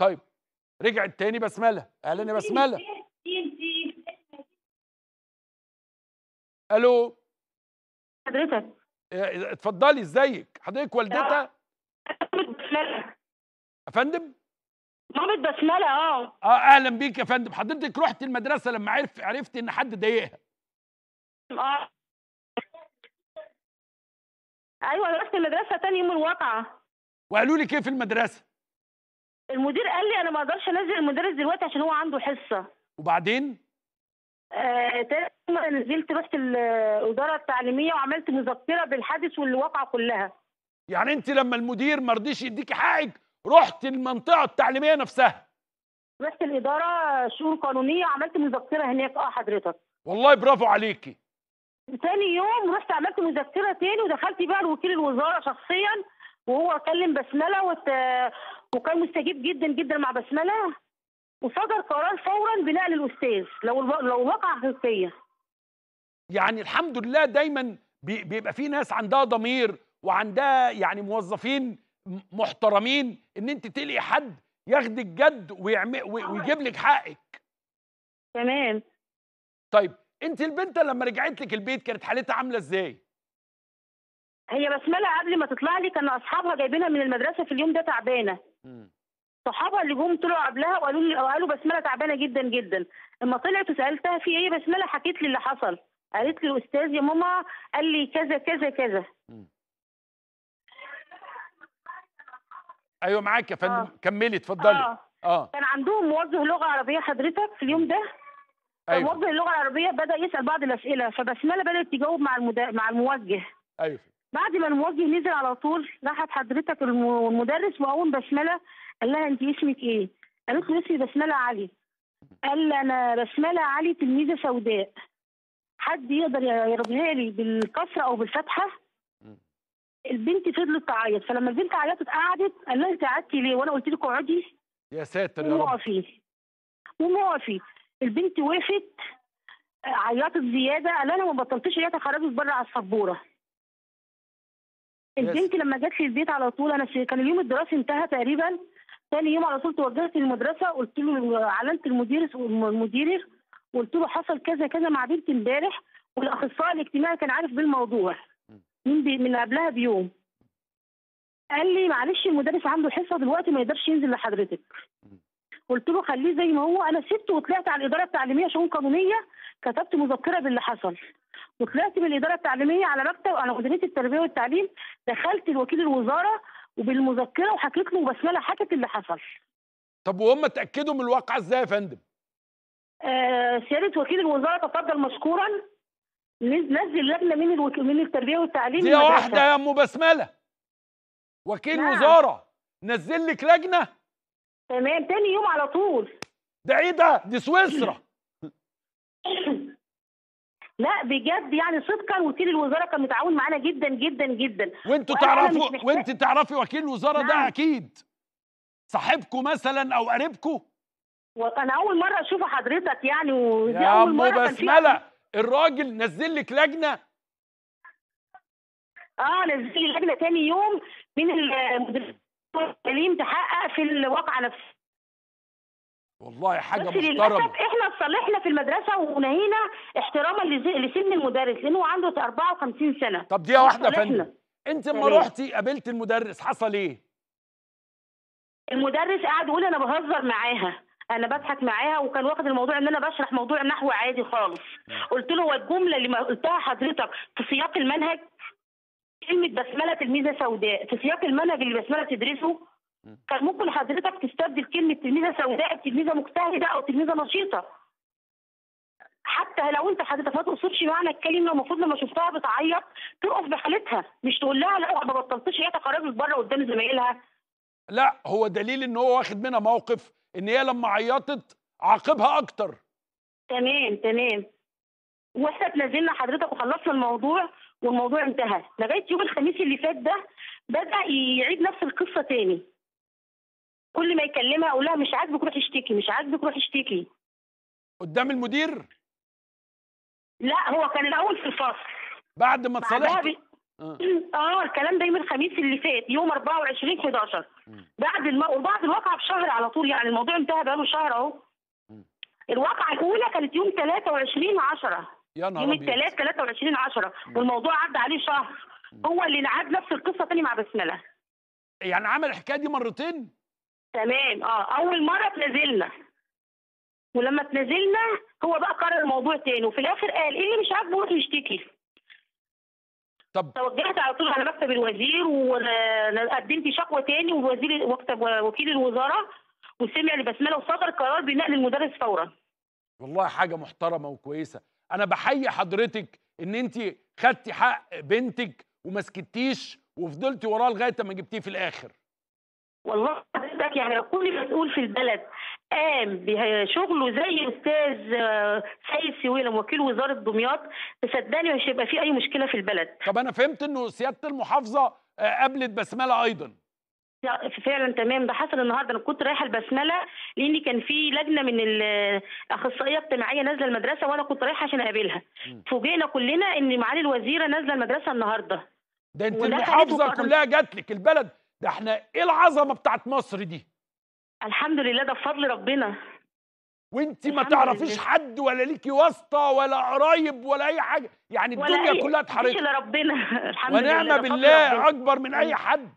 طيب رجعت تاني بسمله اهلا يا بسمله الو حضرتك إيه، اتفضلي ازيك حضرتك والدتها بسملة يا فندم مامة بسملة اه اه اهلا بيك يا فندم حضرتك رحت المدرسه لما عرف عرفت ان حد ضايقها اه ايوه انا رحت المدرسة تاني يوم الواقعة وقالوا لك ايه في المدرسه المدير قال لي انا ما اقدرش انزل المدرس دلوقتي عشان هو عنده حصة وبعدين آه تاني يوم نزلت رحت الإدارة التعليمية وعملت مذكرة بالحادث والواقعة كلها يعني انت لما المدير ما رضيش يديكي حقك رحت المنطقه التعليميه نفسها رحت الإدارة شؤون قانونية وعملت مذكرة هناك اه حضرتك والله برافو عليكي تاني يوم رحت عملت مذكرة تاني ودخلت بقى لوكيل الوزارة شخصيا وهو كلم بسملة وت... وكان مستجيب جدا جدا مع بسملة وصدر قرار فورا بنقل الأستاذ لو الو... لو الواقعة حقيقية يعني الحمد لله دايما بي- بيبقى في ناس عندها ضمير وعندها يعني موظفين م- محترمين ان انت تلقي حد ياخدك جد ويعمل ويجيب لك حقك تمام طيب انت البنت لما رجعت لك البيت كانت حالتها عامله ازاي هي بسملة قبل ما تطلع لي كان أصحابها جايبينها من المدرسة في اليوم ده تعبانة صحابها اللي جم طلعوا قبلها وقالوا لي قالوا بسمله تعبانه جدا جدا اما طلعت وسالتها في ايه بسمله حكيت لي اللي حصل قالت لي الاستاذ يا ماما قال لي كذا كذا كذا ايوه معاك يا فندم آه. كملي اتفضلي اه اه كان عندهم موجه لغه عربيه حضرتك في اليوم ده ايوه موجه اللغه العربيه بدا يسال بعض الاسئله فبسمله بدات تجاوب مع المدا... مع الموجه ايوه بعد ما الموجه نزل على طول راحت حضرتك الم- المدرس وقوم بسمله قال لها انت اسمك ايه؟ قالت له اسمي بسمله علي قال لي انا بسمله علي تلميذه سوداء حد يقدر يربيها لي بالكسره او بالفتحه البنت فضلت تعيط فلما البنت عيطت قعدت قال لها انت قعدتي ليه وانا قلت لك اقعدي يا ساتر يا قومي رب اقفي قومي اقفي البنت وقفت عيطت زياده قال انا ما بطلتش عياط خرجت بره على السبوره البنت لما جت لي البيت على طول انا في- كان اليوم الدراسي انتهى تقريبا تاني يوم على طول توجهت للمدرسه قلت له اعلنت المدير المدير وقلت له حصل كذا كذا مع بنت امبارح والاخصائي الاجتماعي كان عارف بالموضوع من بي من قبلها بيوم قال لي معلش المدرس عنده حصه دلوقتي ما يقدرش ينزل لحضرتك قلت له خليه زي ما هو انا سبته وطلعت على الاداره التعليميه شؤون قانونيه كتبت مذكره باللي حصل وطلعت من الاداره التعليميه على مكتب على مديريه التربيه والتعليم دخلت لوكيل الوزاره وبالمذكره وحكيت له وبسمله حكت اللي حصل طب وهم اتاكدوا من الواقعه ازاي يا فندم آه سياده وكيل الوزاره تفضل مشكورا نز- نزل لجنه من الوك... من التربيه والتعليم دي المدرسة. واحده يا ام بسمله وكيل نعم. وزاره نزل لك لجنه تمام تاني يوم على طول ده ايه ده دي سويسرا لا بجد يعني صدقا وكيل الوزاره كان متعاون معانا جدا جدا جدا وانتوا وأنا- أنا مش تعرفوا محتاج- وانت تعرفي وكيل الوزاره ده نعم. اكيد صاحبكم مثلا او قريبكم وانا اول مره اشوف حضرتك يعني ودي يا اول ام مره كان في بسمله الراجل نزل لك لجنه اه نزل لي لجنه تاني يوم من المدير التعليم تحقق في الواقعه نفسها والله حاجه بس للاسف محترمه احنا اتصالحنا في المدرسه ونهينا احتراما لز- لسن المدرس لانه هو عنده 54 سنه طب دي واحده يا اتصالحنا. فندم انت لما تمام. رحتي قابلت المدرس حصل ايه المدرس قعد يقول انا بهزر معاها انا بضحك معاها وكان واخد الموضوع ان انا بشرح موضوع نحو عادي خالص قلت له هو الجمله اللي ما قلتها حضرتك في سياق المنهج كلمه بسمله تلميذه سوداء في سياق المنهج اللي بسمله بتدرسه كان ممكن حضرتك تستبدل كلمه تلميذه سوداء بتلميذه مجتهده او تلميذه نشيطه حتى لو انت حضرتك ما تقصدش معنى الكلمه المفروض لما شفتها بتعيط تقف بحالتها مش تقول لها لا ما بطلتش هي تخرجت بره قدام زمايلها لا هو دليل ان هو واخد منها موقف ان هي لما عيطت عاقبها اكتر تمام تمام واحنا اتنازلنا حضرتك وخلصنا الموضوع والموضوع انتهى لغايه يوم الخميس اللي فات ده بدا يعيد نفس القصه تاني كل ما يكلمها اقول لها مش عاجبك روحي اشتكي مش عاجبك روحي اشتكي قدام المدير لا هو كان الاول في الفصل بعد ما بعدها اتصالحت بي... آه. اه الكلام ده يوم الخميس اللي فات يوم 24 11 مم. بعد الم... وبعد الواقعه بشهر على طول يعني الموضوع انتهى بقاله شهر اهو مم. الواقعه الاولى كانت يوم 23 10 يا نهار يوم ابيض الثلاث 23 10 والموضوع عدى عليه شهر هو اللي نعاد نفس القصه تاني مع بسمله يعني عمل الحكايه دي مرتين تمام اه اول مره اتنازلنا ولما اتنازلنا هو بقى قرر الموضوع تاني وفي الاخر قال ايه اللي مش عاجبه روح يشتكي طب توجهت على طول على مكتب الوزير وقدمت شكوى تاني ووزير مكتب وكيل الوزاره وسمع لبسمله وصدر قرار بنقل المدرس فورا والله حاجه محترمه وكويسه انا بحيي حضرتك ان انت خدتي حق بنتك وما سكتيش وفضلتي وراه لغايه ما جبتيه في الاخر والله حضرتك يعني لو كل مسؤول في البلد قام بشغله زي استاذ آه، سيد سويلم وكيل وزاره دمياط تصدقني مش هيبقى في اي مشكله في البلد طب انا فهمت انه سياده المحافظه آه، قابلت بسمله ايضا لا، فعلا تمام ده حصل النهارده انا كنت رايحه البسمله لان كان في لجنه من الاخصائيه اجتماعيه نازله المدرسه وانا كنت رايحه عشان اقابلها مم. فوجئنا كلنا ان معالي الوزيره نازله المدرسه النهارده ده انت ودخلت المحافظه وقررت- كلها جات لك البلد ده احنا ايه العظمه بتاعت مصر دي الحمد لله ده بفضل ربنا وانت ما الحمد تعرفيش لله. حد ولا ليكي واسطه ولا قرايب ولا اي حاجه يعني ولا الدنيا أي- كلها مفيش اتحركت الا ربنا الحمد لله ونعم ده بفضل بالله ربنا. اكبر من اي حد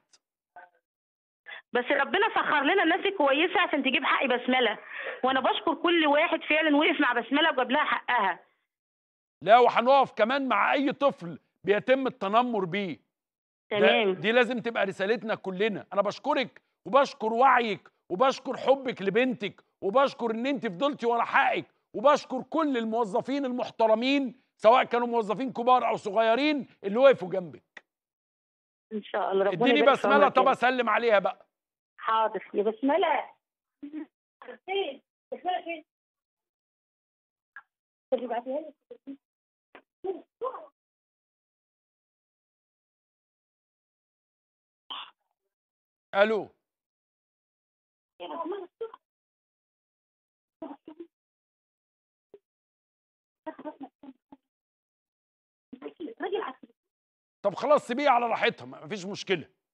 بس ربنا سخر لنا الناس الكويسه عشان تجيب حق بسمله وانا بشكر كل واحد فعلا وقف مع بسمله وجاب لها حقها لا وهنقف كمان مع اي طفل بيتم التنمر بيه ده- تمام دي لازم تبقى رسالتنا كلنا انا بشكرك وبشكر وعيك وبشكر حبك لبنتك وبشكر ان انت فضلتي ورا حقك وبشكر كل الموظفين المحترمين سواء كانوا موظفين كبار او صغيرين اللي وقفوا جنبك ان شاء الله ربنا اديني يبارك في بسمله عمرك طب يا اسلم عليها بقى حاضر يا بسملة فين؟ بسملة فين؟ طب ابعتيها لي. الو يا بسملة. راجل عسل. طب خلاص سيبيها على راحتها مفيش مشكله